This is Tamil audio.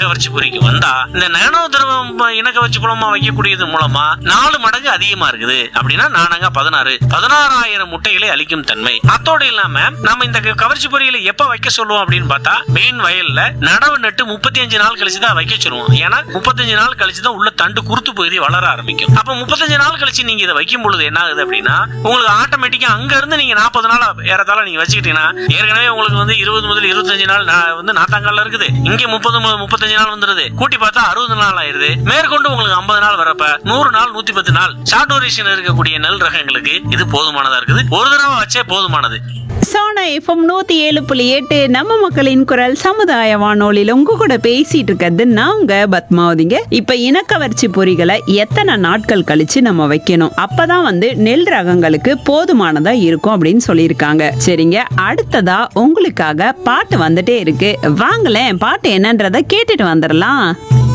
இனக்கவர்ச்சி பொறிக்கு வந்தா இந்த நானோ திரவம் இனக்கவர்ச்சி குளமா வைக்கக்கூடியது மூலமா நாலு மடங்கு அதிகமா இருக்குது அப்படின்னா நானங்க பதினாறு பதினாறாயிரம் முட்டைகளை அளிக்கும் தன்மை அத்தோடு இல்லாம நம்ம இந்த க- கவர்ச்சி பொறிகளை எப்ப வைக்க சொல்லுவோம் அப்படின்னு பார்த்தா மெயின் வயல்ல நடவு நட்டு முப்பத்தி அஞ்சு நாள் கழிச்சு தான் வைக்க சொல்லுவோம் ஏன்னா முப்பத்தஞ்சு நாள் கழிச்சு தான் உள்ள தண்டு குருத்து பகுதி வளர ஆரம்பிக்கும் அப்ப முப்பத்தஞ்சு நாள் கழிச்சு நீங்க இதை வைக்கும் பொழுது என்ன ஆகுது அப்படின்னா உங்களுக்கு ஆட்டோமேட்டிக்கா அங்க இருந்து நீங்க நாற்பது நாள் ஏறத்தால நீங்க வச்சுக்கிட்டீங்கன்னா ஏற்கனவே உங்களுக்கு வந்து இருபது முதல் இருபத்தஞ்சு நாள் நா- வந்து நாத்தாங்கால இருக்குது இங்க முப்பது முதல் முப்பத்தஞ்சு நாள் வந்துருது கூட்டி பார்த்தா அறுபது நாள் ஆயிருது மேற்கொண்டு உங்களுக்கு ஐம்பது நாள் வரப்ப நூறு நாள் நூத்தி பத்து நாள் ஷார்ட் டூரேஷன் இருக்கக்கூடிய நெல் ரகங்களுக்கு இது போதுமானதா இருக்குது ஒரு தடவை வச்சே போதுமானது சோனா எஃப்எம் நூத்தி ஏழு புள்ளி எட்டு நம்ம மக்களின் குரல் சமுதாய வானொலியில் உங்க கூட பேசிட்டு இருக்கிறது நான் உங்க பத்மாவதிங்க இப்ப இனக்கவர்ச்சி பொறிகளை எத்தனை நாட்கள் கழிச்சு நம்ம வைக்கணும் அப்பதான் வந்து நெல் ரகங்களுக்கு போதுமானதா இருக்கும் அப்படின்னு சொல்லியிருக்காங்க சரிங்க அடுத்ததா உங்களுக்காக பாட்டு வந்துட்டே இருக்கு வாங்களேன் பாட்டு என்னன்றத கேட்டுட்டு வந்துடலாம்